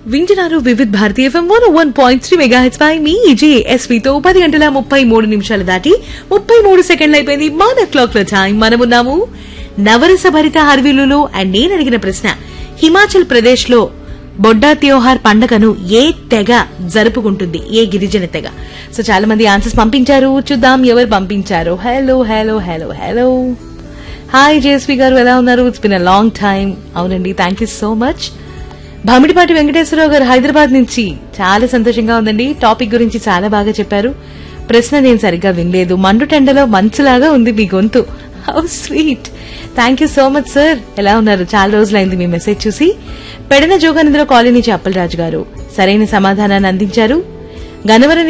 వింటున్నారు Vividh Bharati FM one one point three mega హెచ్ పై మీ జేఎస్వితో పది గంటల ముప్పై మూడు నిమిషాలు దాటి ముప్పై మూడు సెకండ్లు అయిపోయింది మన క్లాక్ లో టైం మనమున్నాము నవరస భరిత హర్విలులో అండ్ నేను అడిగిన ప్రశ్న హిమాచల్ ప్రదేశ్ లో బొడ్డా త్యోహార్ పండగను ఏ తెగ జరుపుకుంటుంది ఏ గిరిజన తెగ సో చాలా మంది ఆన్సర్స్ పంపించారు చూద్దాం ఎవరు పంపించారు hello hello hello hello hi JSV గారు ఎలా ఉన్నారు it's been a long time అవునండి thank you so much Bhamidipati Venkateswararao గారు హైదరాబాద్ నుంచి చాలా సంతోషంగా ఉందండి టాపిక్ గురించి చాలా బాగా చెప్పారు ప్రశ్న నేను సరిగ్గా వినలేదు మండుటెండలో మంచులాగా ఉంది మీ గొంతు how sweet thank you so much sir ఎలా ఉన్నారు చాలా రోజులైంది మీ మెసేజ్ చూసి పెడన జోగానందరావు కాలనీ నుంచి అప్పలరాజు గారు సరైన సమాధానాన్ని అందించారు గనవరం